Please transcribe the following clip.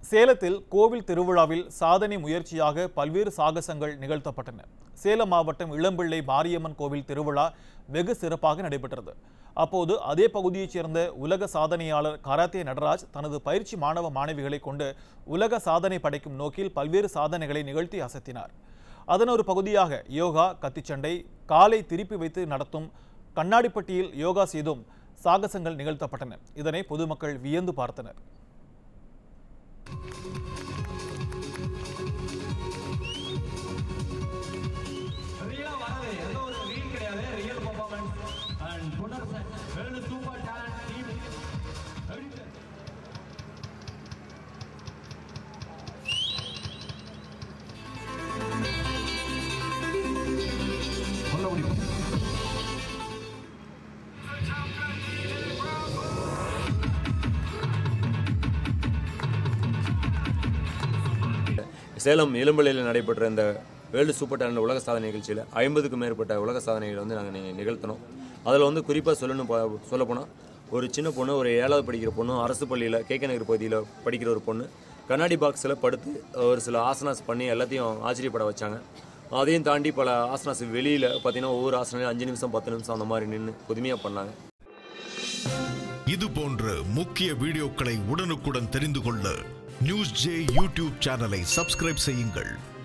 சேலத்தில் கோவில் திருவிழாவில் சாதனை முயற்சியாக பல்வேறு சாகசங்கள் நிகழ்த்தப்பட்டன சேலம் மாவட்டம் இளம்பிள்ளை மாரியம்மன் கோவில் திருவிழா வெகு சிறப்பாக நடைபெற்றது அப்போது அதே பகுதியைச் சேர்ந்த உலக சாதனையாளர் கராத்தே நடராஜ் தனது பயிற்சி மாணவ மாணவிகளை கொண்டு உலக சாதனை படைக்கும் நோக்கில் பல்வேறு சாதனைகளை நிகழ்த்தி அசத்தினார் அதன் ஒரு பகுதியாக யோகா கத்திச்சண்டை காலை திருப்பி வைத்து நடத்தும் கண்ணாடிப்பட்டியில் யோகா செய்தும் சாகசங்கள் நிகழ்த்தப்பட்டன இதனை பொதுமக்கள் வியந்து பார்த்தனர் ரியலா வரது எந்த ஒரு ரீல் கிடையாது ரியல் பர்ஃபார்மன்ஸ் அண்ட் புனர் வேர்ல்டு சூப்பர் டேலண்ட் டீம் சொல்ல முடியும் சேலம் இளம்பிள்ளையில் நடைபெற்ற இந்த வேர்ல்டு சூப்பர் டேலண்ட் உலக சாதனை நிகழ்ச்சியில் ஐம்பதுக்கும் மேற்பட்ட உலக சாதனைகளை வந்து நாங்கள் நிகழ்த்தினோம் அதில் வந்து குறிப்பாக சொல்லணும் சொல்லப்போனால் ஒரு சின்ன பொண்ணு ஒரு ஏழாவது படிக்கிற பொண்ணு அரசு பள்ளியில் கேகே நகர் பகுதியில் படிக்கிற ஒரு பொண்ணு கண்ணாடி பாக்ஸில் படுத்து ஒரு சில ஆசனாஸ் பண்ணி எல்லாத்தையும் ஆச்சரியப்பட வச்சாங்க அதையும் தாண்டி பல ஆசனாஸ் வெளியில் பார்த்தீங்கன்னா ஒவ்வொரு ஆசனம் அஞ்சு நிமிஷம் பத்து நிமிஷம் அந்த மாதிரி நின்று புதுமையாக பண்ணாங்க இது போன்ற முக்கிய வீடியோக்களை உடனுக்குடன் தெரிந்து கொள்ள நியூஸ் ஜே யூடியூப் சேனலை சப்ஸ்கிரைப் செய்யுங்கள்